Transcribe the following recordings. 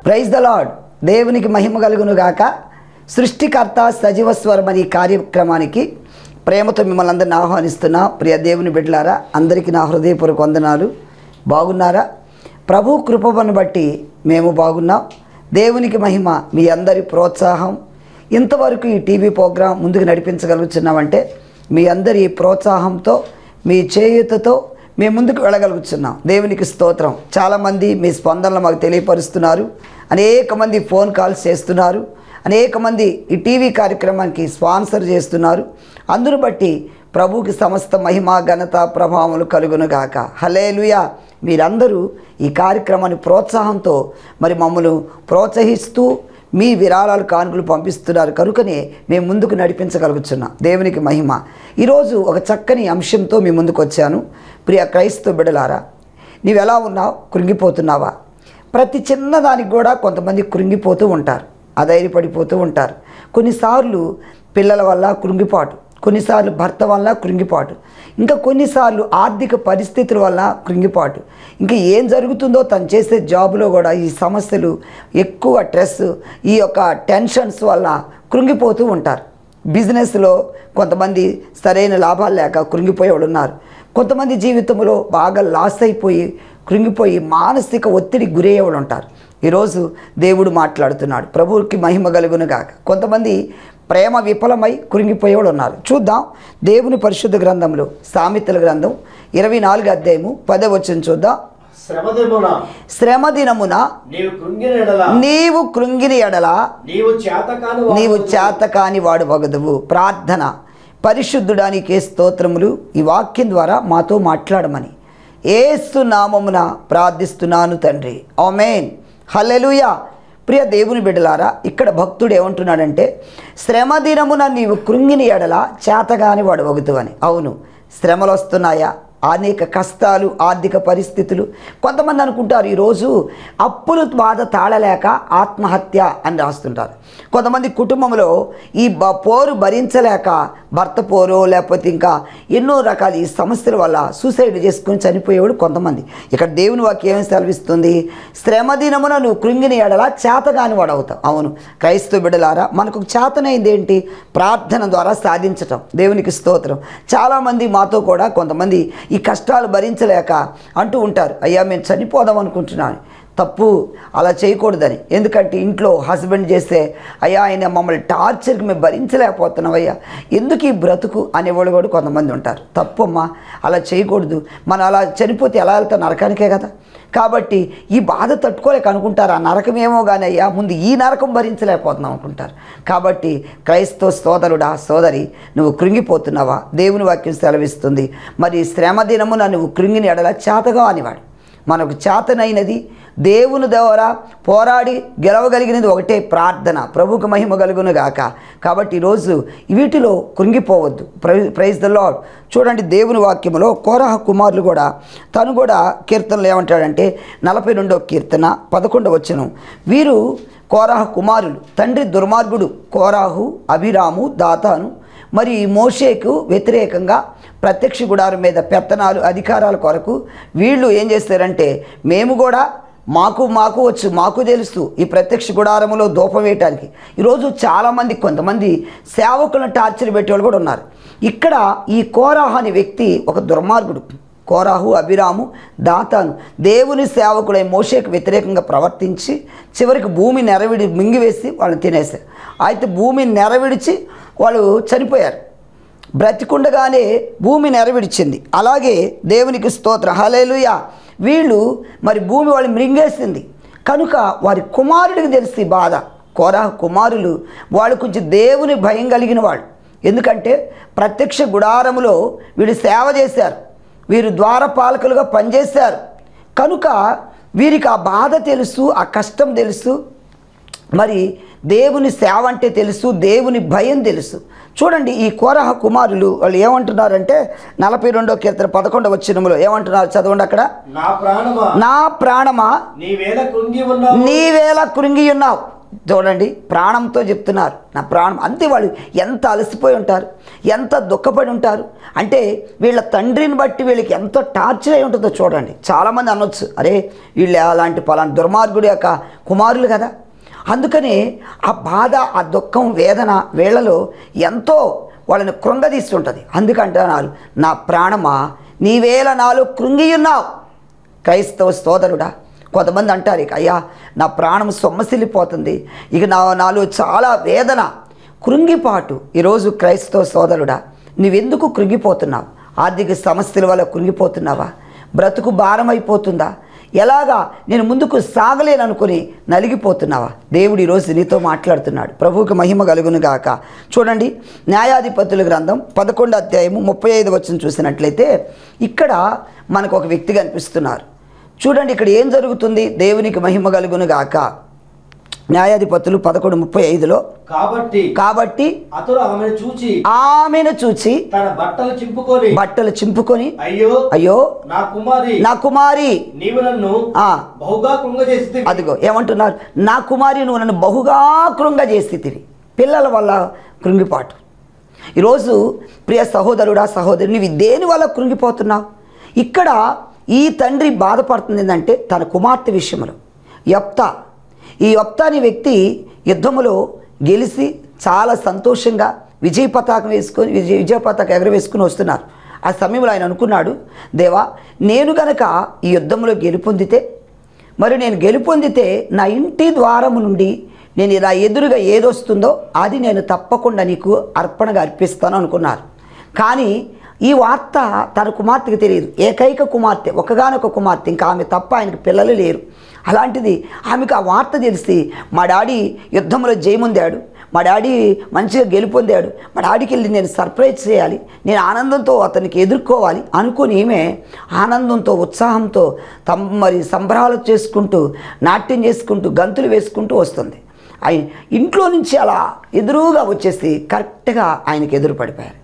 Praise the lord దేవునికి మహిమ కలుగును గాక సృష్టికర్త సజీవ స్వరం అనే ఈ కార్యక్రమానికి ప్రేమతో మిమ్మల్ని అందరిని ఆహ్వానిస్తున్నా ప్రియ దేవుని బిడ్డలారా అందరికీ నా హృదయపూర్వక వందనాలు బాగున్నారా ప్రభు కృపను బట్టి మేము బాగున్నాం దేవునికి మహిమ మీ అందరి ప్రోత్సాహం ఇంతవరకు ఈ టీవీ ప్రోగ్రాం ముందుకు నడిపించగలుగుతున్నామంటే మీ అందరి ప్రోత్సాహంతో మీ చేయూతతో మేము ముందుకు వెళ్ళగలుగుతున్నాం దేవునికి స్తోత్రం చాలామంది మీ స్పందనలు మాకు తెలియపరుస్తున్నారు అనేక మంది ఫోన్ కాల్స్ చేస్తున్నారు అనేక మంది ఈ టీవీ కార్యక్రమానికి స్పాన్సర్ చేస్తున్నారు అందును బట్టి ప్రభుకి సమస్త మహిమ ఘనత ప్రభావములు కలుగునుగాక హలేలుయా మీరందరూ ఈ కార్యక్రమాన్ని ప్రోత్సాహంతో మరి మమ్మల్ని ప్రోత్సహిస్తూ మీ విరాళాలు కానుకలు పంపిస్తున్నారు కనుకనే మేము ముందుకు నడిపించగలుగుతున్నాం దేవునికి మహిమ ఈరోజు ఒక చక్కని అంశంతో మీ ముందుకు వచ్చాను ప్రియ క్రైస్తవ బిడలారా నీవెలా ఉన్నావు కృంగిపోతున్నావా ప్రతి చిన్నదానికి కూడా కొంతమంది కృంగిపోతూ ఉంటారు అధైర్యపడిపోతూ ఉంటారు కొన్నిసార్లు పిల్లల వల్ల కృంగిపాటు కొన్నిసార్లు భర్త వల్ల కృంగిపాటు ఇంకా కొన్నిసార్లు ఆర్థిక పరిస్థితుల వల్ల కృంగిపాటు ఇంకా ఏం జరుగుతుందో తను చేసే జాబ్లో కూడా ఈ సమస్యలు ఎక్కువ స్ట్రెస్ ఈ యొక్క టెన్షన్స్ వల్ల కృంగిపోతూ ఉంటారు బిజినెస్లో కొంతమంది సరైన లాభాలు లేక కృంగిపోయేవాడు ఉన్నారు కొంతమంది జీవితంలో బాగా లాస్ అయిపోయి కృంగిపోయి మానసిక ఒత్తిడి గురయ్యేవాడు ఉంటారు ఈరోజు దేవుడు మాట్లాడుతున్నాడు ప్రభువుకి మహిమ కలుగును గాక కొంతమంది ప్రేమ విఫలమై కృంగిపోయేవాడు ఉన్నారు చూద్దాం దేవుని పరిశుద్ధ గ్రంథంలో సామెతల గ్రంథం ఇరవై నాలుగు అధ్యాయము పదే వచ్చిన చూద్దాం శ్రమదిమున శ్రమ దినమున నీవు కృంగిన ఎడల నీవు కృంగిన ఎడల నీవు చేతకాని నీవు చేతకాని వాడు వగదువు ప్రార్థన పరిశుద్ధుడానికి స్తోత్రములు ఈ వాక్యం ద్వారా మాతో మాట్లాడమని ఏసు నామమున ప్రార్థిస్తున్నాను తండ్రి ఆమెన్ హల్లెలూయా ప్రియ దేవుని బిడ్డలారా ఇక్కడ భక్తుడు ఏమంటున్నాడంటే శ్రమ దినమున నీవు కృంగిని ఎడల చేతగాని వాడు వగుతువని అవును శ్రమలు వస్తున్నాయా అనేక కష్టాలు ఆర్థిక పరిస్థితులు కొంతమంది అనుకుంటారు ఈరోజు అప్పులు బాధ తాళలేక ఆత్మహత్య అని రాస్తుంటారు కొంతమంది కుటుంబంలో ఈ బ పోరు భరించలేక భర్త పోరో లేకపోతే ఇంకా ఎన్నో రకాల ఈ సమస్యల వల్ల సూసైడ్ చేసుకుని చనిపోయేవాడు కొంతమంది ఇక్కడ దేవుని వాక్యం ఏమి సెలవిస్తుంది శ్రమ దినమున నువ్వు కృంగిని ఎడల చేతగాని వాడు అవుతావు అవును క్రైస్తవ బిడ్డలారా మనకు చేతనైంది ఏంటి ప్రార్థన ద్వారా సాధించటం దేవునికి స్తోత్రం చాలామంది మాతో కూడా కొంతమంది ఈ కష్టాలు భరించలేక అంటూ ఉంటారు అయ్యా మేము చనిపోదాం అనుకుంటున్నాను తప్పు అలా చేయకూడదని ఎందుకంటే ఇంట్లో హస్బెండ్ చేస్తే అయ్యా ఆయన మమ్మల్ని టార్చర్కి మేము భరించలేకపోతున్నాం అయ్యా ఎందుకు ఈ బ్రతుకు అనేవాళ్ళు కూడా కొంతమంది ఉంటారు తప్పు అమ్మా అలా చేయకూడదు మనం అలా చనిపోతే ఎలా వెళ్తాం నరకానికే కదా కాబట్టి ఈ బాధ తట్టుకోలేక అనుకుంటారు ఆ నరకం ఏమో కానీ అయ్యా ముందు ఈ నరకం భరించలేకపోతున్నాం అనుకుంటారు కాబట్టి క్రైస్తవ సోదరుడా సోదరి నువ్వు కృంగిపోతున్నావా దేవుని వాక్యం సెలవిస్తుంది మరి శ్రమ దినమున నువ్వు కృంగిని ఎడల చేతగా అనివాడు మనకు చేతనైనది దేవుని ద్వారా పోరాడి గెలవగలిగినది ఒకటే ప్రార్థన ప్రభుకు మహిమ కలుగును గాక కాబట్టి ఈరోజు వీటిలో కృంగిపోవద్దు ప్రై ప్రైజ్ ద లాడ్ చూడండి దేవుని వాక్యములో కోరహ కుమారులు కూడా తను కూడా కీర్తనలు ఏమంటాడంటే నలభై రెండో కీర్తన పదకొండవ వచ్చను వీరు కోరాహ కుమారులు తండ్రి దుర్మార్గుడు కోరాహు అభిరాము దాతాను మరి మోషేకు వ్యతిరేకంగా ప్రత్యక్ష గుడారం మీద పెత్తనాలు అధికారాల కొరకు వీళ్ళు ఏం చేస్తారంటే మేము కూడా మాకు మాకు వచ్చు మాకు తెలుస్తూ ఈ ప్రత్యక్ష గుడారములో దూపం వేయటానికి ఈరోజు చాలామంది కొంతమంది సేవకులను టార్చర్ పెట్టేవాళ్ళు కూడా ఉన్నారు ఇక్కడ ఈ కోరాహు అనే వ్యక్తి ఒక దుర్మార్గుడు కోరాహు అభిరాము దాతాను దేవుని సేవకుడై మోషేకు వ్యతిరేకంగా ప్రవర్తించి చివరికి భూమి నెరవిడి మింగివేసి వాళ్ళని తినేశారు అయితే భూమి నెరవిడిచి వాళ్ళు చనిపోయారు బ్రతికుండగానే భూమి నెరవిడిచింది అలాగే దేవునికి స్తోత్ర హలేలుయ వీళ్ళు మరి భూమి వాళ్ళు మృంగేసింది కనుక వారి కుమారుడికి తెలిసి బాధ కోరా కుమారులు వాళ్ళు కొంచెం దేవుని భయం కలిగిన వాళ్ళు ఎందుకంటే ప్రత్యక్ష గుడారములో వీళ్ళు సేవ చేశారు వీరు ద్వారపాలకులుగా పనిచేశారు కనుక వీరికి ఆ బాధ తెలుసు ఆ కష్టం తెలుసు మరి దేవుని సేవ అంటే తెలుసు దేవుని భయం తెలుసు చూడండి ఈ కోరహ కుమారులు వాళ్ళు ఏమంటున్నారంటే నలభై రెండో కీర్తన పదకొండవ వచ్చినములో ఏమంటున్నారు చదవండి అక్కడ నా ప్రాణమా నా ప్రాణమా నీవేళ కృంగి ఉన్నావు నీవేళ కృంగి ఉన్నావు చూడండి ప్రాణంతో చెప్తున్నారు నా ప్రాణం అంతే వాళ్ళు ఎంత అలసిపోయి ఉంటారు ఎంత దుఃఖపడి ఉంటారు అంటే వీళ్ళ తండ్రిని బట్టి వీళ్ళకి ఎంతో టార్చర్ అయి ఉంటుందో చూడండి చాలామంది అనొచ్చు అరే వీళ్ళు అలాంటి పలాంటి దుర్మార్గుడి యొక్క కుమారులు కదా అందుకనే ఆ బాధ ఆ దుఃఖం వేదన వీళ్ళలో ఎంతో వాళ్ళని కృంగదీస్తుంటుంది అందుకంటున్నారు నా ప్రాణమా నీవేళ నాలో కృంగియున్నావు క్రైస్తవ సోదరుడా కొంతమంది అంటారు ఇక అయ్యా నా ప్రాణం సొమ్మసిల్లిపోతుంది ఇక నా నాలో చాలా వేదన కృంగిపాటు ఈరోజు క్రైస్తవ సోదరుడా నువ్వెందుకు కృంగిపోతున్నావు ఆర్థిక సమస్యల వల్ల కృంగిపోతున్నావా బ్రతుకు భారం అయిపోతుందా ఎలాగా నేను ముందుకు సాగలేననుకుని నలిగిపోతున్నావా దేవుడు ఈరోజు నీతో మాట్లాడుతున్నాడు ప్రభువుకి మహిమ కలుగును గాక చూడండి న్యాయాధిపతుల గ్రంథం పదకొండు అధ్యాయము ముప్పై ఐదు వచ్చిన చూసినట్లయితే ఇక్కడ మనకు ఒక వ్యక్తి కనిపిస్తున్నారు చూడండి ఇక్కడ ఏం జరుగుతుంది దేవునికి మహిమ కలుగును గాక న్యాయాధిపతులు పదకొండు ముప్పై ఐదులో కాబట్టి కాబట్టి అతడు ఆమెను చూచి ఆమెను చూచి తన బట్టలు చింపుకొని బట్టలు చింపుకొని అయ్యో అయ్యో నా కుమారి నా కుమారి నీవు నన్ను ఆ బహుగా కృంగజేసి అదిగో ఏమంటున్నారు నా కుమారి నువ్వు నన్ను బహుగా కృంగ చేస్థితివి పిల్లల వల్ల కృంగిపాటు ఈరోజు ప్రియ సహోదరుడా సహోదరు నువ్వు దేని వల్ల కృంగిపోతున్నావు ఇక్కడ ఈ తండ్రి బాధపడుతుంది ఏంటంటే తన కుమార్తె విషయంలో యప్తా ఈ యప్తా అనే వ్యక్తి యుద్ధములో గెలిచి చాలా సంతోషంగా విజయ పతాకం వేసుకొని విజయ విజయ పతాకం ఎగరవేసుకుని వస్తున్నారు ఆ సమయంలో ఆయన అనుకున్నాడు దేవా నేను గనక ఈ యుద్ధంలో గెలుపొందితే మరి నేను గెలుపొందితే నా ఇంటి ద్వారము నుండి నేను ఇలా ఎదురుగా ఏదొస్తుందో అది నేను తప్పకుండా నీకు అర్పణగా అర్పిస్తాను అనుకున్నారు కానీ ఈ వార్త తన కుమార్తెకి తెలియదు ఏకైక కుమార్తె ఒకగానొక కుమార్తె ఇంకా ఆమె తప్ప ఆయనకు పిల్లలు లేరు అలాంటిది ఆమెకు ఆ వార్త తెలిసి మా డాడీ యుద్ధంలో జయముందాడు మా డాడీ మంచిగా గెలుపొందాడు మా డాడీకి వెళ్ళి నేను సర్ప్రైజ్ చేయాలి నేను ఆనందంతో అతనికి ఎదుర్కోవాలి అనుకుని ఈమె ఆనందంతో ఉత్సాహంతో తమ్ మరి సంబరాలు చేసుకుంటూ నాట్యం చేసుకుంటూ గంతులు వేసుకుంటూ వస్తుంది ఆయన ఇంట్లో నుంచి అలా ఎదురుగా వచ్చేసి కరెక్ట్గా ఆయనకి ఎదురు పడిపోయారు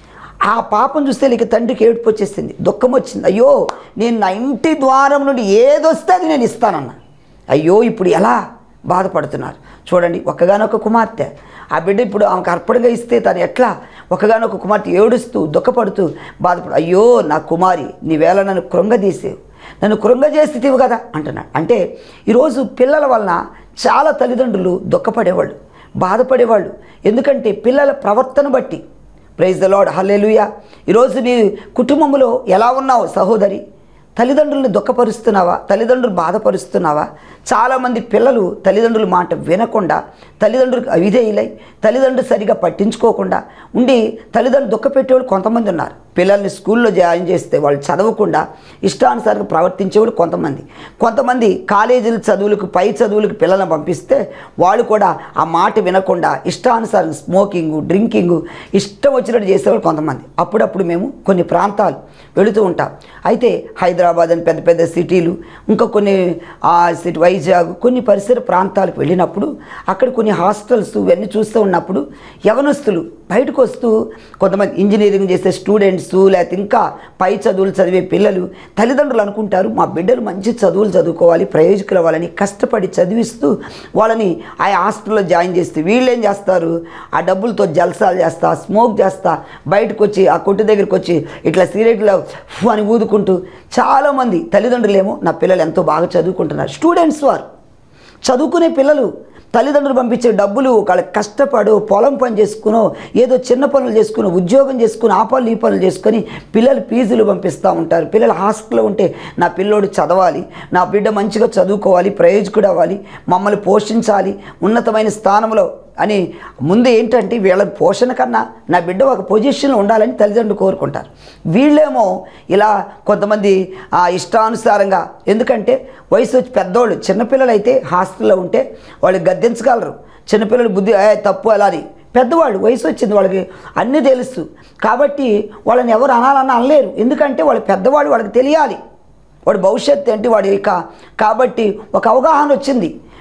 ఆ పాపం చూస్తే నీకు తండ్రికి ఏడుపు వచ్చేసింది దుఃఖం వచ్చింది అయ్యో నేను నా ఇంటి ద్వారం నుండి ఏదొస్తే అది నేను ఇస్తానన్నా అయ్యో ఇప్పుడు ఎలా బాధపడుతున్నారు చూడండి ఒక్కగానొక కుమార్తె ఆ బిడ్డ ఇప్పుడు ఆమెకు అర్పణగా ఇస్తే తను ఎట్లా ఒకగానొక కుమార్తె ఏడుస్తూ దుఃఖపడుతూ బాధపడు అయ్యో నా కుమారి నీవేళ నన్ను కృంగదీసేవు నన్ను కృంగజేస్థితివి కదా అంటున్నాడు అంటే ఈరోజు పిల్లల వలన చాలా తల్లిదండ్రులు దుఃఖపడేవాళ్ళు బాధపడేవాళ్ళు ఎందుకంటే పిల్లల ప్రవర్తన బట్టి ప్రైజ్ ద లాడ్ హల్లెలూయా ఈరోజు నీ కుటుంబంలో ఎలా ఉన్నావు సహోదరి తల్లిదండ్రులను దుఃఖపరుస్తున్నావా తల్లిదండ్రులు బాధపరుస్తున్నావా చాలామంది పిల్లలు తల్లిదండ్రుల మాట వినకుండా తల్లిదండ్రులకు అవిధేయులై తల్లిదండ్రులు సరిగా పట్టించుకోకుండా ఉండి తల్లిదండ్రులు దుఃఖపెట్టేవాళ్ళు కొంతమంది ఉన్నారు పిల్లల్ని స్కూల్లో జాయిన్ చేస్తే వాళ్ళు చదవకుండా ఇష్టానుసారంగా ప్రవర్తించేవాళ్ళు కొంతమంది కొంతమంది కాలేజీల చదువులకు పై చదువులకు పిల్లల్ని పంపిస్తే వాళ్ళు కూడా ఆ మాట వినకుండా ఇష్టానుసారం స్మోకింగు డ్రింకింగు ఇష్టం వచ్చినట్టు చేసేవాళ్ళు కొంతమంది అప్పుడప్పుడు మేము కొన్ని ప్రాంతాలు వెళుతూ ఉంటాం అయితే హైదరాబాద్ అని పెద్ద పెద్ద సిటీలు ఇంకా కొన్ని ఆ సిటీ వైజాగ్ కొన్ని పరిసర ప్రాంతాలకు వెళ్ళినప్పుడు అక్కడ కొన్ని హాస్టల్స్ ఇవన్నీ చూస్తూ ఉన్నప్పుడు యవనస్తులు బయటకు వస్తూ కొంతమంది ఇంజనీరింగ్ చేసే స్టూడెంట్స్ లేకపోతే ఇంకా పై చదువులు చదివే పిల్లలు తల్లిదండ్రులు అనుకుంటారు మా బిడ్డలు మంచి చదువులు చదువుకోవాలి ప్రయోజకులు అవ్వాలని కష్టపడి చదివిస్తూ వాళ్ళని ఆ హాస్టల్లో జాయిన్ చేస్తే వీళ్ళు ఏం చేస్తారు ఆ డబ్బులతో జల్సాలు చేస్తా స్మోక్ చేస్తా బయటకు వచ్చి ఆ కొట్టు దగ్గరికి వచ్చి ఇట్లా సిగరెట్లో ఫు అని ఊదుకుంటూ చాలామంది తల్లిదండ్రులేమో నా పిల్లలు ఎంతో బాగా చదువుకుంటున్నారు స్టూడెంట్స్ వారు చదువుకునే పిల్లలు తల్లిదండ్రులు పంపించే డబ్బులు వాళ్ళకి కష్టపడు పొలం పని చేసుకునో ఏదో చిన్న పనులు చేసుకుని ఉద్యోగం చేసుకుని ఆ పనులు ఈ పనులు చేసుకొని పిల్లలు ఫీజులు పంపిస్తూ ఉంటారు పిల్లలు హాస్టల్లో ఉంటే నా పిల్లోడు చదవాలి నా బిడ్డ మంచిగా చదువుకోవాలి ప్రయోజకుడు అవ్వాలి మమ్మల్ని పోషించాలి ఉన్నతమైన స్థానంలో అని ముందు ఏంటంటే వీళ్ళ పోషణ కన్నా నా బిడ్డ ఒక పొజిషన్లో ఉండాలని తల్లిదండ్రులు కోరుకుంటారు వీళ్ళేమో ఇలా కొంతమంది ఆ, ఇష్టానుసారంగా ఎందుకంటే వయసు వచ్చి పెద్దోళ్ళు చిన్నపిల్లలు అయితే హాస్టల్లో ఉంటే వాళ్ళు గద్దించగలరు చిన్నపిల్లలు బుద్ధి "ఏ, తప్పు అలా అని పెద్దవాళ్ళు వయసు వచ్చింది వాళ్ళకి అన్నీ తెలుసు కాబట్టి వాళ్ళని ఎవరు అనాలన్నా అనలేరు ఎందుకంటే వాళ్ళు పెద్దవాళ్ళు వాళ్ళకి తెలియాలి వాడి భవిష్యత్తు ఏంటి వాడి ఇక కాబట్టి ఒక అవగాహన వచ్చింది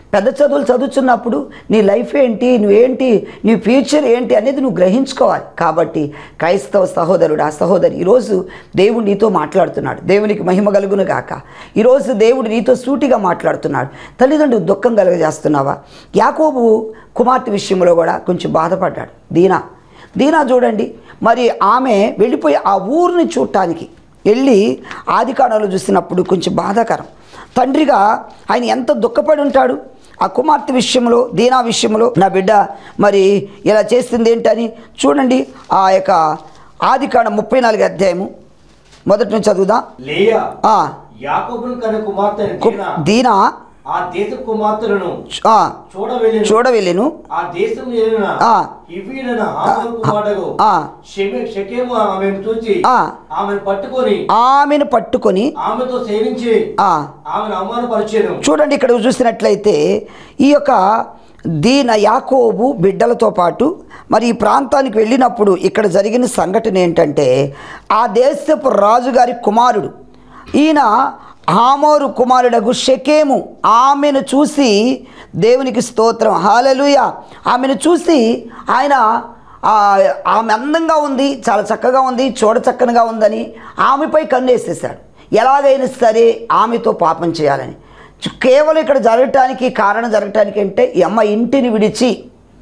పెద్ద చదువులు చదువుతున్నప్పుడు నీ లైఫ్ ఏంటి నువ్వేంటి నీ ఫ్యూచర్ ఏంటి అనేది నువ్వు గ్రహించుకోవాలి కాబట్టి క్రైస్తవ సహోదరుడు ఆ సహోదరి ఈరోజు దేవుడు నీతో మాట్లాడుతున్నాడు దేవునికి మహిమ కలుగును గాక ఈరోజు దేవుడు నీతో సూటిగా మాట్లాడుతున్నాడు తల్లిదండ్రులు దుఃఖం కలుగజేస్తున్నావా యాకోబు కుమార్తె విషయంలో కూడా కొంచెం బాధపడ్డాడు దీనా దీనా చూడండి మరి ఆమె వెళ్ళిపోయి ఆ ఊరిని చూడటానికి వెళ్ళి ఆది కాలంలో చూసినప్పుడు కొంచెం బాధాకరం తండ్రిగా ఆయన ఎంత దుఃఖపడి ఉంటాడు ఆ కుమార్తె విషయంలో దీనా విషయంలో నా బిడ్డ మరి ఇలా చేస్తుంది ఏంటని చూడండి ఆ యొక్క ఆది కాండం ముప్పై నాలుగు అధ్యాయము మొదటి నుంచి చదువుదా లేయా ఆ, యాకోబును కన్న కుమార్తె అయిన కు- దీనా దీనా ఆ దేశ కుమార్తెలను ఆ, చూడవెళ్ళిన చూడవెళ్ళెను ఆ దేశం ఏలిన ఆ. హివ్వీయుడైన హామోను కుమారుడగు ఆ. షెమె- షెకెము ఆమెను చూచి ఆ. ఆమెను పట్టుకొని ఆమెను పట్టుకొని ఆమెతో సేవించి ఆ, ఆమెను అవమానపరిచాను చూడండి ఇక్కడ చూసినట్లయితే ఈ యొక్క దీన యాకోబు బిడ్డలతో పాటు మరి ఈ ప్రాంతానికి వెళ్ళినప్పుడు ఇక్కడ జరిగిన సంఘటన ఏంటంటే ఆ దేశపు రాజుగారి కుమారుడు ఈయన హామోరు కుమారుడగు షెకేము ఆమెను చూసి దేవునికి స్తోత్రం హాలలుయ ఆమెను చూసి ఆయన ఆ, ఆమె అందంగా ఉంది చాలా చక్కగా ఉంది చూడ చక్కనగా ఉందని ఆమెపై కన్నేసేసాడు ఎలాగైనా సరే ఆమెతో పాపం చేయాలని చు- కేవలం ఇక్కడ జరగటానికి కారణం జరగటానికి అంటే ఈ అమ్మ ఇంటిని విడిచి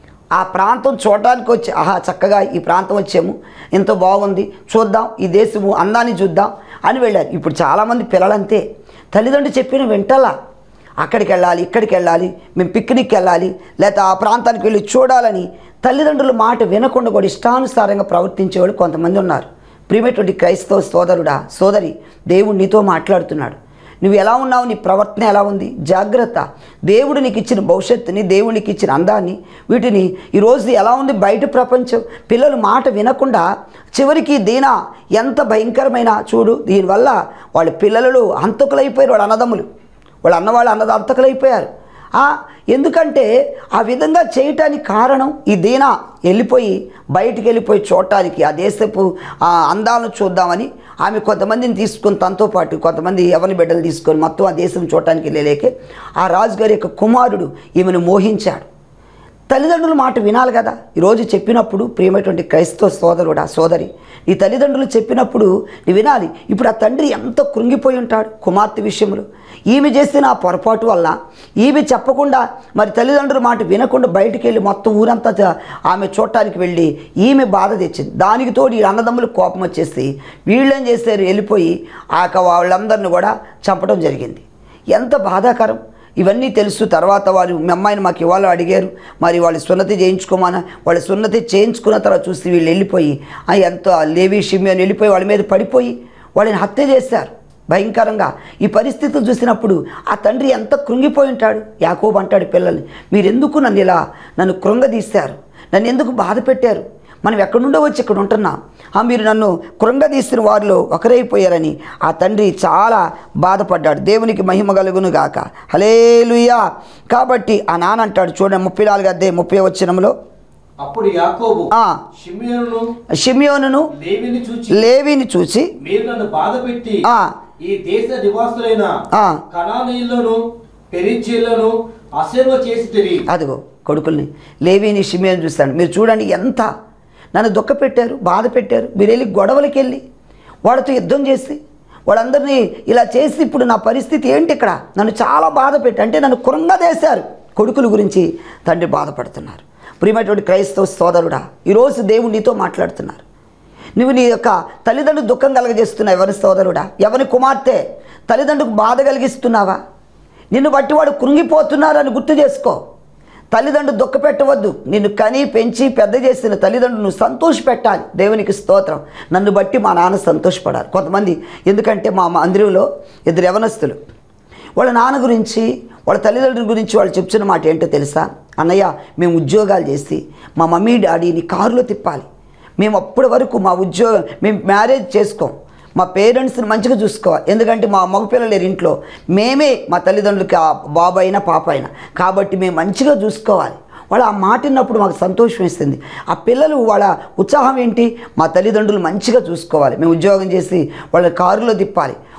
ఆ ప్రాంతం చూడటానికి వచ్చి ఆహా చక్కగా ఈ ప్రాంతం వచ్చాము ఎంతో బాగుంది చూద్దాం ఈ దేశము అందాన్ని చూద్దాం అని వెళ్ళారు ఇప్పుడు చాలామంది పిల్లలంతే తల్లిదండ్రులు చెప్పిన వింటలా అక్కడికి వెళ్ళాలి ఇక్కడికి వెళ్ళాలి మేము పిక్నిక్ వెళ్ళాలి లేకపోతే ఆ ప్రాంతానికి వెళ్ళి చూడాలని తల్లిదండ్రుల మాట వినకుండా కూడా ఇష్టానుసారంగా ప్రవర్తించేవాళ్ళు కొంతమంది ఉన్నారు ప్రియమైనటువంటి క్రైస్తవ సోదరుడా సోదరి దేవుడు నీతో మాట్లాడుతున్నాడు నువ్వు ఎలా ఉన్నావు నీ ప్రవర్తన ఎలా ఉంది జాగ్రత్త దేవుడు నీకు ఇచ్చిన భవిష్యత్తుని దేవుడు నీకు ఇచ్చిన అందాన్ని వీటిని ఈరోజు ఎలా ఉంది బయట ప్రపంచం పిల్లలు మాట వినకుండా చివరికి దీనా ఎంత భయంకరమైన చూడు దీనివల్ల వాళ్ళ పిల్లలు హంతకులైపోయారు వాళ్ళ అన్నదమ్ములు వాళ్ళ అన్నవాళ్ళు అన్నది అంతకులైపోయారు ఆ, ఎందుకంటే ఆ విధంగా చేయటానికి కారణం ఈ దీనా వెళ్ళిపోయి బయటికి వెళ్ళిపోయి చూడటానికి ఆ దేశపు ఆ అందాలను చూద్దామని ఆమె కొంతమందిని తీసుకొని తనతో పాటు కొంతమంది ఎవరి బిడ్డలు తీసుకొని మొత్తం ఆ దేశం చూడటానికి వెళ్ళలేకే ఆ రాజుగారి యొక్క కుమారుడు ఈమెను మోహించాడు తల్లిదండ్రుల మాట వినాలి కదా ఈరోజు చెప్పినప్పుడు ప్రియమైనటువంటి క్రైస్తవ సోదరుడా సోదరి నీ తల్లిదండ్రులు చెప్పినప్పుడు నీ వినాలి ఇప్పుడు ఆ తండ్రి ఎంత కృంగిపోయి ఉంటాడు కుమార్తె విషయంలో ఈమె చేసిన ఆ పొరపాటు వల్ల ఈమె చెప్పకుండా మరి తల్లిదండ్రుల మాట వినకుండా బయటికి వెళ్ళి మొత్తం ఊరంతా చ- ఆమె చూడటానికి వెళ్ళి ఈమె బాధ తెచ్చింది దానికి తోడు ఈ అన్నదమ్ములకు కోపం వచ్చేసి వీళ్ళేం చేశారు వెళ్ళిపోయి ఆ యొక్క వాళ్ళందరిని కూడా చంపడం జరిగింది ఎంత బాధాకరం ఇవన్నీ తెలుసు తర్వాత వారు మీ అమ్మాయిని మాకు ఇవాళ అడిగారు మరి వాళ్ళు సున్నతి చేయించుకోమని వాళ్ళు సున్నతి చేయించుకున్న తర్వాత చూసి వీళ్ళు వెళ్ళిపోయి ఆ ఎంతో లేవి షిమ్యోని వెళ్ళిపోయి వాళ్ళ మీద పడిపోయి వాళ్ళని హత్య చేశారు భయంకరంగా ఈ పరిస్థితులు చూసినప్పుడు ఆ తండ్రి ఎంత కృంగిపోయి ఉంటాడు యాకోబు అంటాడు పిల్లల్ని మీరు ఎందుకు నన్ను ఇలా నన్ను కృంగదీశారు నన్ను ఎందుకు బాధ పెట్టారు మనం ఎక్కడి నుండో వచ్చి ఇక్కడ ఉంటున్నాం ఆ మీరు నన్ను కృంగదీసిన వారిలో ఒకరైపోయారని ఆ తండ్రి చాలా బాధపడ్డాడు దేవునికి మహిమ కలుగును గాక హలేలుయా కాబట్టి ఆ నాన్న అంటాడు చూడండి ముప్పై నాలుగు అద్దె ముప్పై వచ్చినంలో అప్పుడు యాకోబు ఆ. షిమియోను షిమ్యోనును లేవిని చూచి లేవిని చూసి మీరు నన్ను బాధ పెట్టి ఆ. ఈ దేశ నివాసులైన ఆ. కణానీయులను పెరిచీలను అసర్వ చేసి తిరిగి అదిగో కొడుకుల్ని లేవిని షిమియోని చూస్తాను మీరు చూడండి ఎంత నన్ను దుఃఖ పెట్టారు బాధ పెట్టారు మీరు వెళ్ళి గొడవలకి వెళ్ళి వాళ్ళతో యుద్ధం చేసి వాళ్ళందరినీ ఇలా చేసి ఇప్పుడు నా పరిస్థితి ఏంటి ఇక్కడ నన్ను చాలా బాధ పెట్టి అంటే నన్ను కృంగదేశారు కొడుకుల గురించి తండ్రి బాధపడుతున్నారు ప్రియమైనటువంటి క్రైస్తవ సోదరుడా ఈరోజు దేవుడు నీతో మాట్లాడుతున్నారు నువ్వు నీ యొక్క తల్లిదండ్రులు దుఃఖం కలగజేస్తున్నావు ఎవరి సోదరుడా ఎవరి కుమార్తె తల్లిదండ్రులకు బాధ కలిగిస్తున్నావా నిన్ను బట్టి వాడు కృంగిపోతున్నారని గుర్తు చేసుకో తల్లిదండ్రులు దుఃఖ పెట్టవద్దు నిన్ను కని పెంచి పెద్ద చేసిన తల్లిదండ్రులు నువ్వు సంతోష పెట్టాలి దేవునికి స్తోత్రం నన్ను బట్టి మా నాన్న సంతోషపడాలి కొంతమంది ఎందుకంటే మా మందిరంలో ఇద్దరు యవనస్తులు వాళ్ళ నాన్న గురించి వాళ్ళ తల్లిదండ్రుల గురించి వాళ్ళు చెప్తున్న మాట ఏంటో తెలుసా అన్నయ్య మేము ఉద్యోగాలు చేసి మా మమ్మీ డాడీని కారులో తిప్పాలి మేము అప్పటి వరకు మా ఉద్యోగం మేము మ్యారేజ్ చేసుకోం మా పేరెంట్స్ని మంచిగా చూసుకోవాలి ఎందుకంటే మా మగపిల్లలు లేరు ఇంట్లో మేమే మా తల్లిదండ్రులకి ఆ బాబు అయినా పాప అయినా కాబట్టి మేము మంచిగా చూసుకోవాలి వాళ్ళు ఆ మాట విన్నప్పుడు మాకు సంతోషం వేస్తుంది ఆ పిల్లలు వాళ్ళ ఉత్సాహం ఏంటి మా తల్లిదండ్రులు మంచిగా చూసుకోవాలి మేము ఉద్యోగం చేసి వాళ్ళ కారులో తిప్పాలి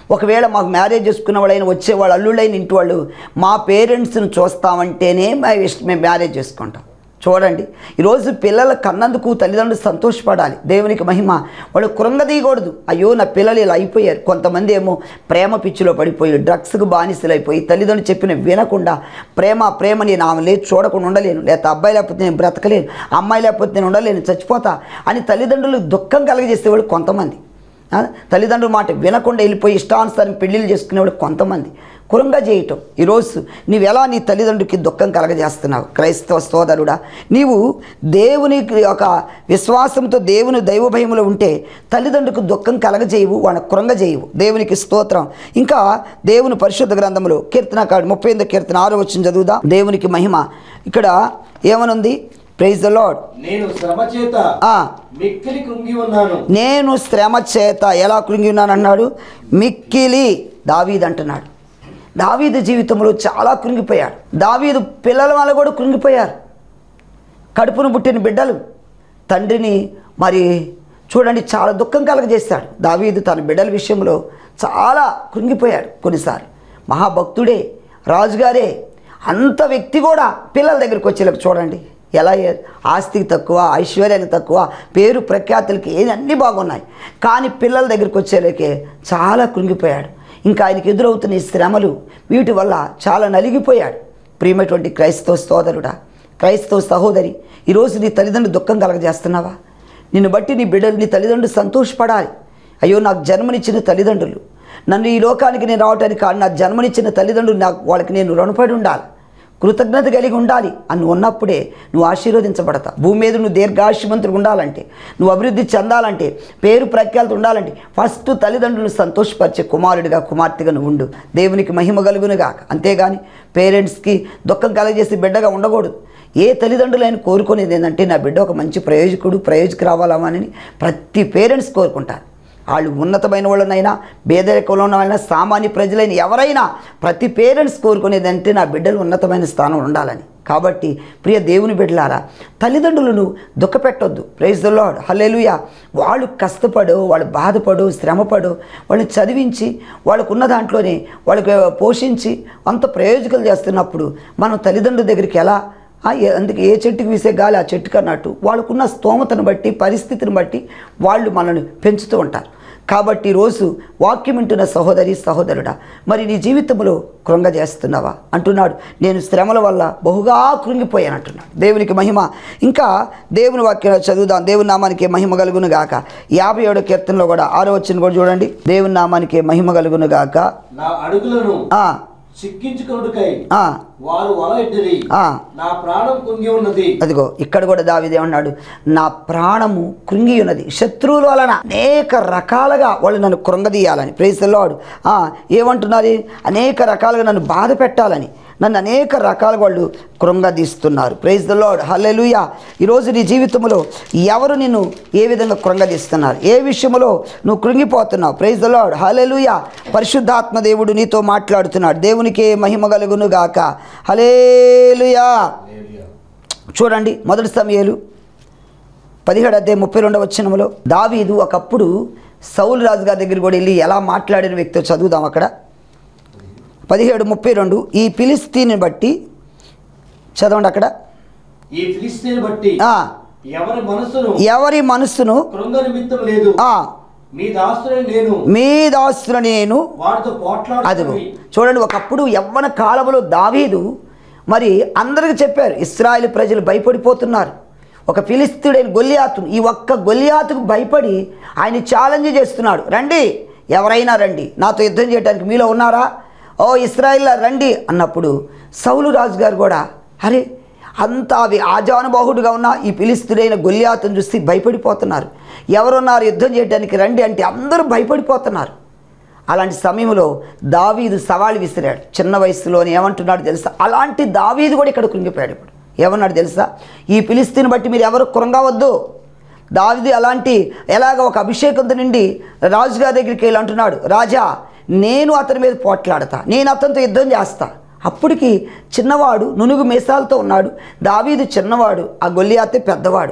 ఒకవేళ మాకు మ్యారేజ్ చేసుకున్న వాళ్ళైనా వచ్చేవాళ్ళు అల్లుళ్ళైన ఇంటి వాళ్ళు మా పేరెంట్స్ని చూస్తామంటేనే మా ఇష్ట మేము మ్యారేజ్ చేసుకుంటాం చూడండి ఈరోజు పిల్లల కన్నందుకు తల్లిదండ్రులు సంతోషపడాలి దేవునికి మహిమ వాళ్ళు కృంగదీయకూడదు అయ్యో నా పిల్లలు ఇలా అయిపోయారు కొంతమంది ఏమో ప్రేమ పిచ్చిలో పడిపోయి డ్రగ్స్కు బానిసలైపోయి తల్లిదండ్రులు చెప్పిన వినకుండా ప్రేమ ప్రేమ నేను ఆమె లేదు చూడకుండా ఉండలేను లేకపోతే అబ్బాయి లేకపోతే నేను బ్రతకలేను అమ్మాయి లేకపోతే నేను ఉండలేను చచ్చిపోతా అని తల్లిదండ్రులు దుఃఖం కలగజేసేవాళ్ళు కొంతమంది ఆ, తల్లిదండ్రుల మాట వినకుండా వెళ్ళిపోయి ఇష్టానుసారం పెళ్ళిళ్ళు చేసుకునేవాళ్ళు కొంతమంది కురంగా చేయటం ఈరోజు నీవు ఎలా నీ తల్లిదండ్రులకి దుఃఖం కలగజేస్తున్నావు క్రైస్తవ సోదరుడా నీవు దేవునికి ఒక విశ్వాసంతో దేవుని దైవ భయములో ఉంటే తల్లిదండ్రులకు దుఃఖం కలగజేయవు వాళ్ళ కురంగ చేయవు దేవునికి స్తోత్రం ఇంకా దేవుని పరిశుద్ధ గ్రంథంలో కీర్తనకాడు ముప్పై ఎనిమిది కీర్తన ఆరో వచ్చిన చదువుదా దేవునికి మహిమ ఇక్కడ ఏమనుంది ప్రైజ్ ద లాడ్ నేను శ్రమ చేత ఆ. మిక్కిలి కృంగి ఉన్నాను నేను శ్రమ చేత ఎలా కృంగి ఉన్నాను అన్నాడు మిక్కిలి దావీద్ అంటున్నాడు దావీదు జీవితంలో చాలా కృంగిపోయాడు దావీదు పిల్లల వల్ల కూడా కృంగిపోయారు కడుపును పుట్టిన బిడ్డలు తండ్రిని మరి చూడండి చాలా దుఃఖం కలగజేస్తాడు దావీదు తన బిడ్డల విషయంలో చాలా కృంగిపోయాడు కొన్నిసార్లు మహాభక్తుడే రాజుగారే అంత వ్యక్తి కూడా పిల్లల దగ్గరికి వచ్చేలకు చూడండి ఎలా ఏ- ఆస్తికి తక్కువ ఐశ్వర్యానికి తక్కువ పేరు ప్రఖ్యాతులకి ఏది అన్నీ బాగున్నాయి కానీ పిల్లల దగ్గరికి వచ్చేలకే చాలా కృంగిపోయాడు ఇంకా ఆయనకి ఎదురవుతున్న ఈ శ్రమలు వీటి వల్ల చాలా నలిగిపోయాడు ప్రియమైనటువంటి క్రైస్తవ సోదరుడా క్రైస్తవ సహోదరి ఈరోజు నీ తల్లిదండ్రులు దుఃఖం కలగజేస్తున్నావా నిన్ను బట్టి నీ బిడ్డలు నీ తల్లిదండ్రులు సంతోషపడాలి అయ్యో నాకు జన్మనిచ్చిన తల్లిదండ్రులు నన్ను ఈ లోకానికి నేను రావటానికి కాదు నాకు జన్మనిచ్చిన తల్లిదండ్రులు నాకు వాళ్ళకి నేను రుణపడి ఉండాలి కృతజ్ఞత కలిగి ఉండాలి అని ఉన్నప్పుడే నువ్వు ఆశీర్వదించబడతా భూమి మీద నువ్వు దీర్ఘాయుష్మంతుడు ఉండాలంటే నువ్వు అభివృద్ధి చెందాలంటే పేరు ప్రఖ్యాలతో ఉండాలంటే ఫస్ట్ తల్లిదండ్రులను సంతోషపరిచే కుమారుడిగా కుమార్తెగా నువ్వు ఉండు దేవునికి మహిమ కలుగునుగాక అంతేగాని పేరెంట్స్కి దుఃఖం కలగజేసి బిడ్డగా ఉండకూడదు ఏ తల్లిదండ్రులైనా కోరుకునేది ఏంటంటే నా బిడ్డ ఒక మంచి ప్రయోజకుడు ప్రయోజకు రావాలని ప్రతి పేరెంట్స్ కోరుకుంటారు వాళ్ళు ఉన్నతమైన వాళ్ళనైనా పేదరికంలో ఉన్నవైనా సామాన్య ప్రజలైన ఎవరైనా ప్రతి పేరెంట్స్ కోరుకునేది అంటే నా బిడ్డలు ఉన్నతమైన స్థానం ఉండాలని కాబట్టి ప్రియ దేవుని బిడ్డలారా తల్లిదండ్రులను దుఃఖపెట్టొద్దు ప్రైజ్ ద లాడ్ హల్లెలూయా వాళ్ళు కష్టపడు వాళ్ళు బాధపడు శ్రమపడు వాళ్ళని చదివించి వాళ్ళకు ఉన్న దాంట్లోనే వాళ్ళకి పోషించి అంత ప్రయోజకులు చేస్తున్నప్పుడు మనం తల్లిదండ్రుల దగ్గరికి ఎలా ఆ, ఏ- అందుకే ఏ చెట్టుకి వీసే గాలి ఆ చెట్టుకు అన్నట్టు వాళ్ళకున్న స్తోమతను బట్టి పరిస్థితిని బట్టి వాళ్ళు మనల్ని పెంచుతూ ఉంటారు కాబట్టి ఈరోజు వాక్యం వింటున్న సహోదరి సహోదరుడా మరి నీ జీవితంలో కృంగ చేస్తున్నావా అంటున్నాడు నేను శ్రమల వల్ల బహుగా కృంగిపోయాను అంటున్నాడు దేవునికి మహిమ ఇంకా దేవుని వాక్యం చదువుదాం దేవుని నామానికి మహిమ కలుగును గాక యాభై ఏడో కీర్తనలో కూడా ఆరో వచ్చిన కూడా చూడండి దేవుని నామానికి మహిమ కలుగును గాక నా అడుగులను ఆ, చిక్కించుకొనుటకై ఆ, వారు వల ఎట్టిరి ఆ. నా ప్రాణం కుంగి ఉన్నది అదిగో ఇక్కడ కూడా దావిదేమన్నాడు నా ప్రాణము కృంగి ఉన్నది శత్రువుల వలన అనేక రకాలుగా వాళ్ళు నన్ను కృంగదీయాలని ప్రేస్ లాడు ఏమంటున్నారు అనేక రకాలుగా నన్ను బాధ పెట్టాలని నన్ను అనేక రకాలుగా వాళ్ళు కృంగదీస్తున్నారు ప్రైజ్ ద లాడ్ హల్లెలూయా ఈరోజు నీ జీవితంలో ఎవరు నిన్ను ఏ విధంగా కృంగదీస్తున్నారు ఏ విషయంలో నువ్వు కృంగిపోతున్నావు ప్రైజ్ ద లాడ్ హల్లెలూయా పరిశుద్ధాత్మ దేవుడు నీతో మాట్లాడుతున్నాడు దేవునికి మహిమ కలుగును గాక హలేలుయా చూడండి మొదటి సమయాలు పదిహేడు అధ్యాయం ముప్పై రెండవ వచ్చినములో దావీదు ఒకప్పుడు సౌలు రాజు గారి దగ్గర కూడా వెళ్ళి ఎలా మాట్లాడిన వ్యక్తితో చదువుదాం అక్కడ పదిహేడు ముప్పై రెండు ఈ పిలిస్తీని బట్టి చదవండి అక్కడ ఈ ఫిలిస్తీన్ బట్టి ఆ, ఎవరి మనసును ఎవరి మనస్సును కృంగ నిమిత్తం లేదు ఆ, మీ దాసుని నేను మీ దాస్తులని నేను వాడితో అదిగో పోట్లాడుతుంది చూడండి ఒకప్పుడు యవ్వన కాలంలో దావీదు మరి అందరికి చెప్పారు ఇస్రాయేల్ ప్రజలు భయపడిపోతున్నారు ఒక ఫిలిస్తీడైన గొల్లియాతును ఈ ఒక్క గొల్లియాతుకు భయపడి ఆయన ఛాలెంజ్ చేస్తున్నాడు రండి ఎవరైనా రండి నాతో యుద్ధం చేయడానికి మీలో ఉన్నారా ఓ ఇస్రాయిల్ రండి అన్నప్పుడు సౌలు రాజు గారు కూడా అరే అంత అవి ఆజానుబాహుడుగా ఉన్న ఈ పిలిస్తుడైన గొల్లియాతును చూసి భయపడిపోతున్నారు ఎవరున్నారు యుద్ధం చేయడానికి రండి అంటే అందరూ భయపడిపోతున్నారు అలాంటి సమయంలో దావీదు సవాలు విసిరాడు చిన్న వయసులోనే ఏమంటున్నాడు తెలుసా అలాంటి దావీదు కూడా ఇక్కడ కృంగిపోయాడు ఇప్పుడు ఏమన్నాడు తెలుసా ఈ పిలిస్తీని బట్టి మీరు ఎవరు కృంగవద్దు దావీదు అలాంటి ఎలాగ ఒక అభిషేకంతో నుండి రాజుగారి దగ్గరికి వెళ్ళి అంటున్నాడు రాజా నేను అతని మీద పోట్లాడతా నేను అతనితో యుద్ధం చేస్తా అప్పటికి చిన్నవాడు నునుగు మీసాలతో ఉన్నాడు దావీదు చిన్నవాడు ఆ గొల్లియాతే పెద్దవాడు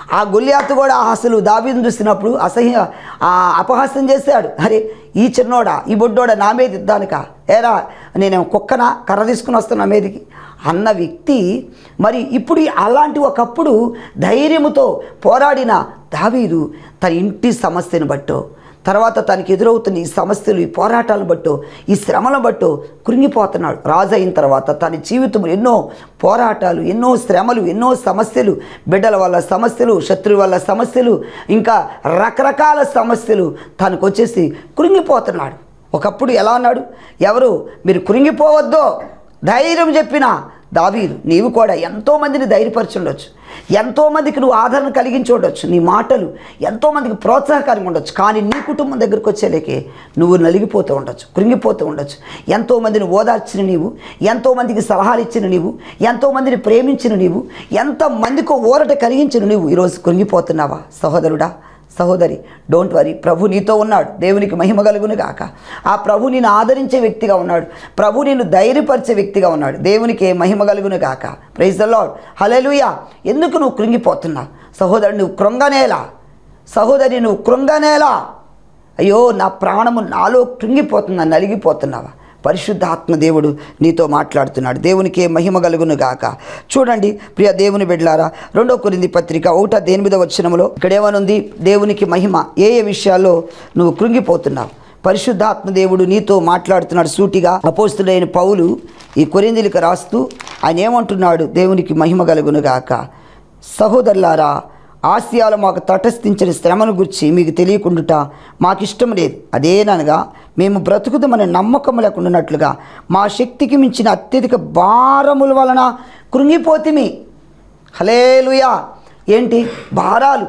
ఆ గొల్లియాతు కూడా అసలు దావీదును చూసినప్పుడు అసహ్య ఆ అపహాస్యం చేశాడు అరే ఈ చిన్నోడా ఈ బొడ్డోడా నా మీద ఇద్దానుక ఏరా నేను కుక్కన కర్ర తీసుకుని వస్తున్నా నా మీదకి అన్న వ్యక్తి మరి ఇప్పుడు అలాంటి ఒకప్పుడు ధైర్యముతో పోరాడిన దావీదు తన ఇంటి సమస్యను బట్టో తర్వాత తనకి ఎదురవుతున్న ఈ సమస్యలు ఈ పోరాటాలను బట్టో ఈ శ్రమలను బట్టో కృంగిపోతున్నాడు రాజు అయిన తర్వాత తన జీవితంలో ఎన్నో పోరాటాలు ఎన్నో శ్రమలు ఎన్నో సమస్యలు బిడ్డల వల్ల సమస్యలు శత్రువు వల్ల సమస్యలు ఇంకా రకరకాల సమస్యలు తనకు వచ్చేసి కృంగిపోతున్నాడు ఒకప్పుడు ఎలా అన్నాడు ఎవరు మీరు కృంగిపోవద్దో ధైర్యం చెప్పిన దావీదు నీవు కూడా ఎంతోమందిని ధైర్యపరిచి ఉండొచ్చు ఎంతోమందికి నువ్వు ఆదరణ కలిగించి ఉండొచ్చు నీ మాటలు ఎంతోమందికి ప్రోత్సాహకరంగా ఉండొచ్చు కానీ నీ కుటుంబం దగ్గరికి వచ్చేలేకే నువ్వు నలిగిపోతూ ఉండొచ్చు కృంగిపోతూ ఉండొచ్చు ఎంతోమందిని ఓదార్చిన నీవు ఎంతోమందికి సలహాలు ఇచ్చిన నీవు ఎంతోమందిని ప్రేమించిన నీవు ఎంతమందికో ఊరట కలిగించిన నీవు ఈరోజు కృంగిపోతున్నావా సహోదరుడా సహోదరి డోంట్ వరీ ప్రభు నీతో ఉన్నాడు దేవునికి మహిమ కలుగును గాక ఆ ప్రభు నిన్ను ఆదరించే వ్యక్తిగా ఉన్నాడు ప్రభు నిన్ను ధైర్యపరిచే వ్యక్తిగా ఉన్నాడు దేవునికి మహిమ కలుగును గాక ప్రైజ్ ద లాడ్ హలెలుయా ఎందుకు నువ్వు కృంగిపోతున్నావు సహోదరు నువ్వు కృంగనేలా సహోదరి నువ్వు కృంగనేలా అయ్యో నా ప్రాణము నాలో కృంగిపోతున్నా నలిగిపోతున్నావా పరిశుద్ధ ఆత్మ దేవుడు నీతో మాట్లాడుతున్నాడు దేవునికి ఏ మహిమ కలుగును గాక చూడండి ప్రియ దేవుని బిడ్డలారా రెండో కొరింది పత్రిక ఒకట ఎనిమిదో వచ్చినములో ఇక్కడ ఏమనుంది దేవునికి మహిమ ఏ ఏ విషయాల్లో నువ్వు కృంగిపోతున్నావు పరిశుద్ధాత్మ దేవుడు నీతో మాట్లాడుతున్నాడు సూటిగా అపోస్తుడైన పౌలు ఈ కొరిందులకు రాస్తూ ఆయన ఏమంటున్నాడు దేవునికి మహిమ కలుగును గాక సహోదరులారా ఆసియాలో మాకు తటస్థించిన శ్రమను గురించి మీకు తెలియకుండుట మాకు ఇష్టం లేదు అదేననగా మేము బ్రతుకుదామనే నమ్మకం లేకుండానట్లుగా మా శక్తికి మించిన అత్యధిక భారముల వలన కృంగిపోతిమి హలేలుయా ఏంటి భారాలు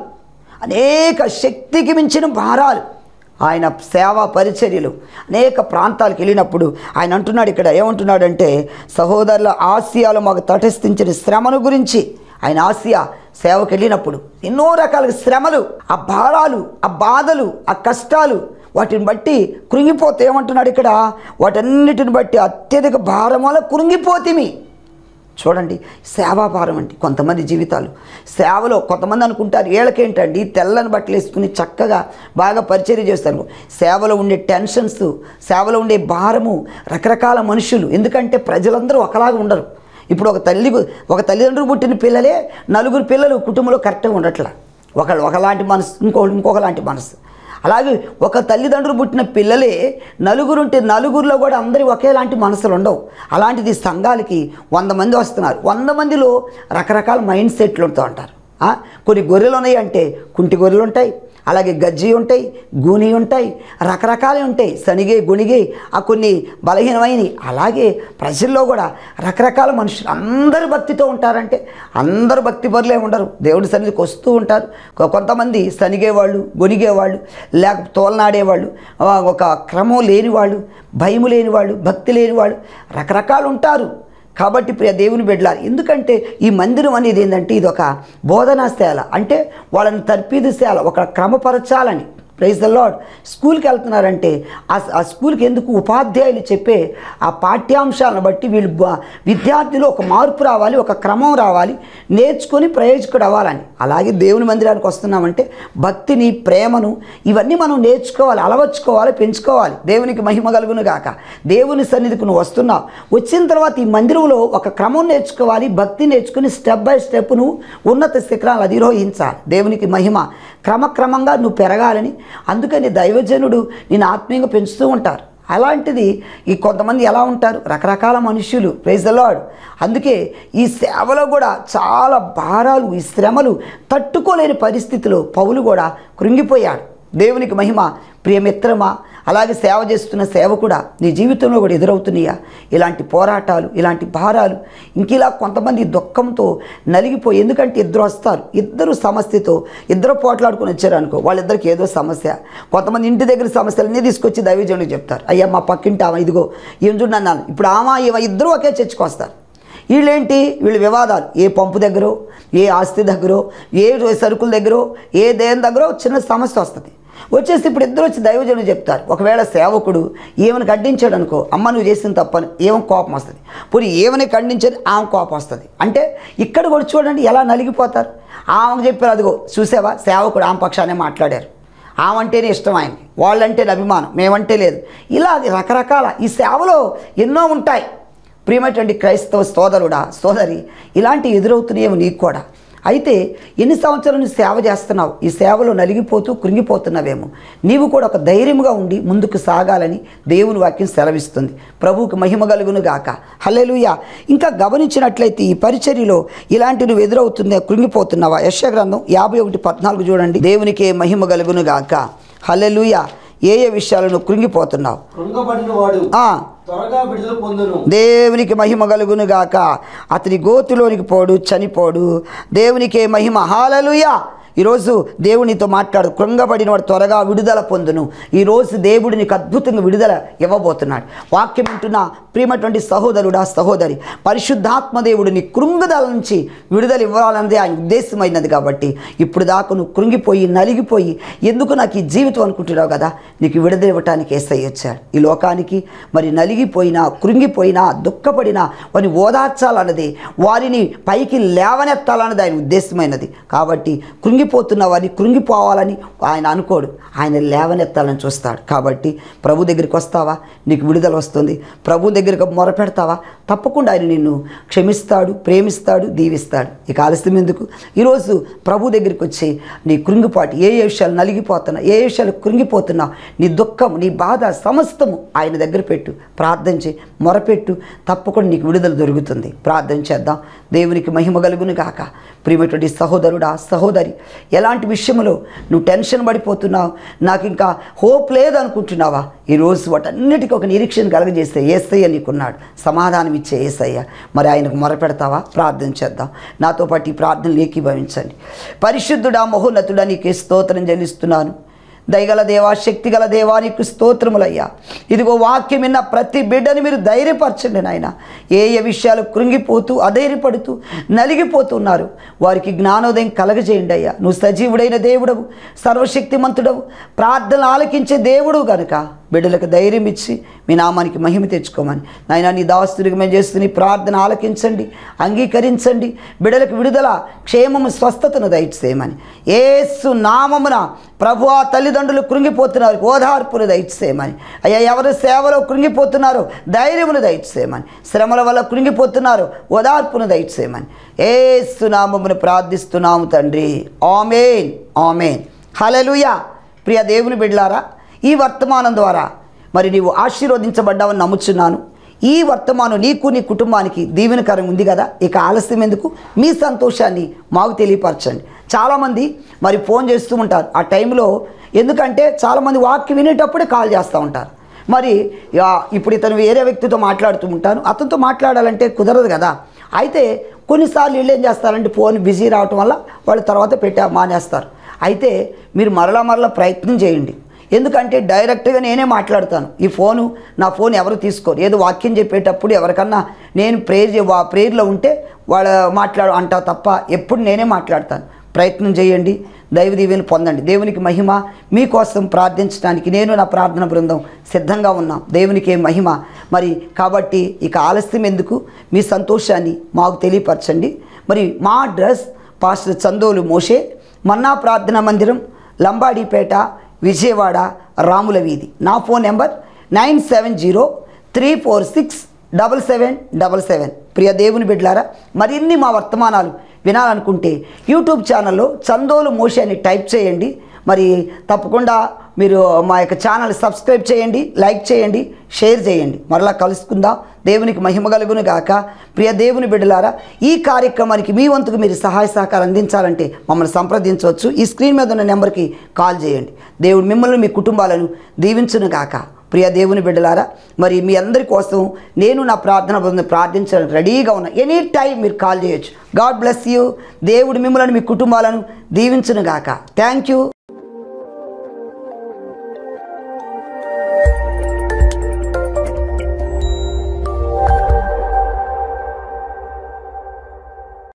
అనేక శక్తికి మించిన భారాలు ఆయన సేవా పరిచర్యలు అనేక ప్రాంతాలకు వెళ్ళినప్పుడు ఆయన అంటున్నాడు ఇక్కడ ఏమంటున్నాడంటే సహోదరుల ఆసియాలో మాకు తటస్థించిన శ్రమను గురించి ఆయన ఆసియా సేవకు వెళ్ళినప్పుడు ఎన్నో రకాల శ్రమలు ఆ భారాలు ఆ బాధలు ఆ కష్టాలు వాటిని బట్టి కృంగిపోతే ఏమంటున్నాడు ఇక్కడ వాటన్నిటిని బట్టి అత్యధిక భారం వల్ల కృంగిపోతిమి చూడండి సేవాభారం అండి కొంతమంది జీవితాలు సేవలో కొంతమంది అనుకుంటారు వీళ్ళకేంటండి తెల్లని బట్టలు వేసుకుని చక్కగా బాగా పరిచర్య చేస్తారు సేవలో ఉండే టెన్షన్స్ సేవలో ఉండే భారము రకరకాల మనుషులు ఎందుకంటే ప్రజలందరూ ఒకలాగా ఉండరు ఇప్పుడు ఒక తల్లి ఒక తల్లిదండ్రులు పుట్టిన పిల్లలే నలుగురు పిల్లలు కుటుంబంలో కరెక్ట్గా ఉండట్లా ఒకళ్ళు ఒకలాంటి మనసు ఇంకొకళ్ళు ఇంకొకలాంటి మనసు అలాగే ఒక తల్లిదండ్రులు పుట్టిన పిల్లలే నలుగురు ఉంటే నలుగురిలో కూడా అందరి ఒకేలాంటి మనసులు ఉండవు అలాంటిది సంఘాలకి వంద మంది వస్తున్నారు వంద మందిలో రకరకాల మైండ్ సెట్లు ఉంటూ ఉంటారు ఆ? కొన్ని గొర్రెలు ఉన్నాయి అంటే కుంటి గొర్రెలు ఉంటాయి అలాగే గజ్జి ఉంటాయి గూని ఉంటాయి రకరకాలు ఉంటాయి సనిగే గుణిగే ఆ కొన్ని బలహీనమైనవి అలాగే ప్రజల్లో కూడా రకరకాల మనుషులు అందరూ భక్తితో ఉంటారంటే అందరూ భక్తి పరులే ఉండరు దేవుడి సన్నిధికి వస్తూ ఉంటారు కొ- కొంతమంది సనిగేవాళ్ళు గొనిగేవాళ్ళు లేక తోలనాడేవాళ్ళు ఆ, ఒక క్రమం లేనివాళ్ళు భయము లేనివాళ్ళు భక్తి లేనివాళ్ళు రకరకాలు ఉంటారు కాబట్టి ప్రియ దేవుని బిడ్డలారు ఎందుకంటే ఈ మందిరం అనేది ఏంటంటే ఇది ఒక బోధనా శాల అంటే వాళ్ళని తర్పీదు శాల ఒక క్రమపరచాలని ప్రైజ్ ద లాడ్ స్కూల్కి వెళ్తున్నారంటే ఆ ఆ స్కూల్కి ఎందుకు ఉపాధ్యాయులు చెప్పే ఆ పాఠ్యాంశాలను బట్టి వీళ్ళు బ- విద్యార్థులు ఒక మార్పు రావాలి ఒక క్రమం రావాలి నేర్చుకొని ప్రయోజకుడు అవ్వాలని అలాగే దేవుని మందిరానికి వస్తున్నామంటే భక్తిని ప్రేమను ఇవన్నీ మనం నేర్చుకోవాలి అలవర్చుకోవాలి పెంచుకోవాలి దేవునికి మహిమ కలుగును గాక దేవుని సన్నిధికి నువ్వు వస్తున్నావు వచ్చిన తర్వాత ఈ మందిరంలో ఒక క్రమం నేర్చుకోవాలి భక్తి నేర్చుకుని స్టెప్ బై స్టెప్ నువ్వు ఉన్నత శిఖరాలు అధిరోహించాలి దేవునికి మహిమ క్రమక్రమంగా నువ్వు పెరగాలని అందుకని దైవజనుడు నేను ఆత్మీయంగా పెంచుతూ ఉంటారు అలాంటిది ఈ కొంతమంది ఎలా ఉంటారు రకరకాల మనుషులు ప్రైజ్ ద లార్డ్ అందుకే ఈ సేవలో కూడా చాలా భారాలు ఈ శ్రమలు తట్టుకోలేని పరిస్థితిలో పౌలు కూడా కృంగిపోయాడు దేవునికి మహిమ ప్రియమిత్రమా అలాగే సేవ చేస్తున్న సేవ కూడా నీ జీవితంలో కూడా ఎదురవుతున్నాయా ఇలాంటి పోరాటాలు ఇలాంటి భారాలు ఇంక ఇలా కొంతమంది దుఃఖంతో నలిగిపోయి ఎందుకంటే ఇద్దరు వస్తారు ఇద్దరు సమస్యతో ఇద్దరు పోట్లాడుకుని వచ్చారు అనుకో వాళ్ళిద్దరికి ఏదో సమస్య కొంతమంది ఇంటి దగ్గర సమస్యలన్నీ తీసుకొచ్చి దైవజనుడికి చెప్తారు అయ్యా మా పక్కింటి ఆమె ఇదిగో ఏం చూడండి అన్నాను ఇప్పుడు ఆమె ఈమె ఇద్దరు ఒకే చర్చకు వస్తారు వీళ్ళేంటి వీళ్ళు వివాదాలు ఏ పంపు దగ్గరో ఏ ఆస్తి దగ్గరో ఏ సరుకుల దగ్గరో ఏ దేని దగ్గరో చిన్న సమస్య వస్తుంది వచ్చేసి ఇప్పుడు ఇద్దరు వచ్చి దైవజనుడు చెప్తారు ఒకవేళ సేవకుడు ఏమని ఖండించాడు అనుకో అమ్మ నువ్వు చేసిన తప్పని ఏమో కోపం వస్తుంది పోనీ ఏమని ఖండించేది ఆమె కోపం వస్తుంది అంటే ఇక్కడ కూడా చూడండి ఎలా నలిగిపోతారు ఆమెకు చెప్పారు అదిగో చూసావా సేవకుడు ఆమె పక్షానే మాట్లాడారు ఆమంటేనే ఇష్టం ఆయనకి వాళ్ళంటేనే అభిమానం మేమంటే లేదు ఇలా రకరకాల ఈ సేవలో ఎన్నో ఉంటాయి ప్రియమైనటువంటి క్రైస్తవ సోదరుడా సోదరి ఇలాంటి ఎదురవుతున్నాయేమో నీకు కూడా అయితే ఎన్ని సంవత్సరాలు నువ్వు సేవ చేస్తున్నావు ఈ సేవలో నలిగిపోతూ కృంగిపోతున్నావేమో నీవు కూడా ఒక ధైర్యంగా ఉండి ముందుకు సాగాలని దేవుని వాక్యం సెలవిస్తుంది ప్రభువుకి మహిమ కలుగును గాక హల్లెలూయా ఇంకా గమనించినట్లయితే ఈ పరిచర్యలో ఇలాంటి నువ్వు ఎదురవుతుందే కృంగిపోతున్నావా యశ గ్రంథం యాభై ఒకటి పద్నాలుగు చూడండి దేవునికే మహిమ కలుగును గాక హల్లెలూయా ఏ ఏ విషయాలను కృంగిపోతున్నావు కృంగబడిన వాడు ఆ, త్వరగా విడుదల పొందును దేవునికి మహిమ కలుగును గాక అతని గోతులోనికి పోడు చనిపోడు దేవునికే మహిమ హాలలుయా ఈరోజు దేవునితో మాట్లాడు కృంగబడిన వాడు త్వరగా విడుదల పొందును ఈరోజు దేవుడు నీకు అద్భుతంగా విడుదల ఇవ్వబోతున్నాడు వాక్యం వింటున్న ప్రియమైనటువంటి సహోదరుడా సహోదరి పరిశుద్ధాత్మ దేవుడు నీ కృంగదల నుంచి విడుదల ఇవ్వాలన్నది ఆయన ఉద్దేశమైనది కాబట్టి ఇప్పుడు దాకా నువ్వు కృంగిపోయి నలిగిపోయి ఎందుకు నాకు ఈ జీవితం అనుకుంటున్నావు కదా నీకు విడుదల ఇవ్వటానికి ఏసై వచ్చాడు ఈ లోకానికి మరి నలిగిపోయినా కృంగిపోయినా దుఃఖపడినా వారిని ఓదార్చాలన్నది వారిని పైకి లేవనెత్తాలన్నది ఆయన ఉద్దేశమైనది కాబట్టి కృంగిపోతున్న వారిని కృంగిపోవాలని ఆయన అనుకోడు ఆయన లేవనెత్తాలని చూస్తాడు కాబట్టి ప్రభు దగ్గరికి వస్తావా నీకు విడుదల వస్తుంది ప్రభు దగ్గరికి మొరపెడతావా తప్పకుండా ఆయన నిన్ను క్షమిస్తాడు ప్రేమిస్తాడు దీవిస్తాడు ఇక ఆలస్యం ఎందుకు ఈరోజు ప్రభు దగ్గరికి వచ్చి నీ కృంగిపాటు ఏ ఏ విషయాలు నలిగిపోతున్నా ఏ ఏ విషయాలు కృంగిపోతున్నా నీ దుఃఖం నీ బాధ సమస్తము ఆయన దగ్గర పెట్టు ప్రార్థన చేయి మొరపెట్టు తప్పకుండా నీకు విడుదల దొరుకుతుంది ప్రార్థన చేద్దాం దేవునికి మహిమ కలుగును గాక ప్రియమైనటువంటి సహోదరుడా సహోదరి ఎలాంటి విషయంలో నువ్వు టెన్షన్ పడిపోతున్నావు నాకు ఇంకా హోప్ లేదు అనుకుంటున్నావా ఈరోజు వాటన్నిటికీ ఒక నిరీక్షణ కలగజేస్తే ఏసయ్య నీకున్నాడు సమాధానం ఇచ్చే ఏసయ్య మరి ఆయనకు మొరపెడతావా ప్రార్థన చేద్దాం నాతో పాటు ఈ ప్రార్థనలు ఏకీభవించండి పరిశుద్ధుడా మహోన్నతుడా నీకే స్తోత్రం చెల్లిస్తున్నాను దయగల దేవా శక్తి గల దేవా నీకు స్తోత్రములయ్యా ఇదిగో వాక్యం విన్న ప్రతి బిడ్డని మీరు ధైర్యపరచండి నాయన ఏ ఏ విషయాలు కృంగిపోతూ అధైర్యపడుతూ నలిగిపోతున్నారు వారికి జ్ఞానోదయం కలగజేయండి అయ్యా నువ్వు సజీవుడైన దేవుడవు సర్వశక్తిమంతుడవు ప్రార్థనలు ఆలకించే దేవుడు గనుక బిడ్డలకు ధైర్యం ఇచ్చి మీ నామానికి మహిమ తెచ్చుకోమని నాయన నీ దాస్తుడికి మేము చేస్తున్న ఈ ప్రార్థన ఆలకించండి అంగీకరించండి బిడ్డలకు విడుదల క్షేమము స్వస్థతను దయచేయమని ఏసు నామమున ప్రభు ఆ తల్లిదండ్రులు కృంగిపోతున్నారు ఓదార్పును దయచేయమని అయ్యా ఎవరు సేవలో కృంగిపోతున్నారో ధైర్యమును దయచేయమని శ్రమల వల్ల కృంగిపోతున్నారు ఓదార్పును దయచేయమని ఏసు నామమును ప్రార్థిస్తున్నాము తండ్రి ఆమెన్ ఆమెన్ హలలుయా ప్రియ దేవుని బిడ్లారా ఈ వర్తమానం ద్వారా మరి నీవు ఆశీర్వదించబడ్డావని నమ్ముచున్నాను ఈ వర్తమానం నీకు నీ కుటుంబానికి దీవెనకరం ఉంది కదా ఇక ఆలస్యం ఎందుకు మీ సంతోషాన్ని మాకు తెలియపరచండి చాలామంది మరి ఫోన్ చేస్తూ ఉంటారు ఆ టైంలో ఎందుకంటే చాలామంది వాక్యం వినేటప్పుడే కాల్ చేస్తూ ఉంటారు మరి ఆ, ఇప్పుడు ఇతను వేరే వ్యక్తితో మాట్లాడుతూ ఉంటాను అతనితో మాట్లాడాలంటే కుదరదు కదా అయితే కొన్నిసార్లు వీళ్ళు ఏం చేస్తారంటే ఫోన్ బిజీ రావటం వల్ల వాళ్ళు తర్వాత పెట్టా మానేస్తారు అయితే మీరు మరలా మరలా ప్రయత్నం చేయండి ఎందుకంటే డైరెక్ట్గా నేనే మాట్లాడతాను ఈ ఫోను నా ఫోన్ ఎవరు తీసుకోరు ఏదో వాక్యం చెప్పేటప్పుడు ఎవరికన్నా నేను ప్రేయర్ చే- వా ప్రేయర్లో ఉంటే వాళ్ళ మాట్లాడు అంటా తప్ప ఎప్పుడు నేనే మాట్లాడతాను ప్రయత్నం చేయండి దైవ దీవెని పొందండి దేవునికి మహిమ మీకోసం ప్రార్థించడానికి నేను నా ప్రార్థన బృందం సిద్ధంగా ఉన్నాం దేవునికి ఏం మహిమ మరి కాబట్టి ఇక ఆలస్యం ఎందుకు మీ సంతోషాన్ని మాకు తెలియపరచండి మరి మా address pastor Chandolu Moshe Manna ప్రార్థనా మందిరం లంబాడిపేట విజయవాడ రాముల వీధి నా phone number nine seven zero three four six double seven double seven ప్రియ దేవుని బిడ్డలారా మరిన్ని మా వర్తమానాలు వినాలనుకుంటే యూట్యూబ్ ఛానల్లో చందోలు మోషి అని టైప్ చేయండి మరి తప్పకుండా మీరు మా యొక్క ఛానల్ సబ్స్క్రైబ్ చేయండి లైక్ చేయండి షేర్ చేయండి మరలా కలుసుకుందాం దేవునికి మహిమ కలుగును గాక ప్రియ దేవుని బిడ్డలారా ఈ కార్యక్రమానికి మీ వంతుకు మీరు సహాయ సహకారం అందించాలంటే మమ్మల్ని సంప్రదించవచ్చు ఈ స్క్రీన్ మీద ఉన్న నెంబర్కి కాల్ చేయండి దేవుడు మిమ్మల్ని మీ కుటుంబాలను దీవించును గాక ప్రియ దేవుని బిడ్డలారా మరి మీ అందరి కోసం నేను నా ప్రార్థన బృందం ప్రార్థించడానికి రెడీగా ఉన్నా ఎనీ టైం మీరు కాల్ చేయొచ్చు గాడ్ బ్లెస్ యూ దేవుడు మిమ్మల్ని మీ కుటుంబాలను దీవించును గాక థ్యాంక్ యూ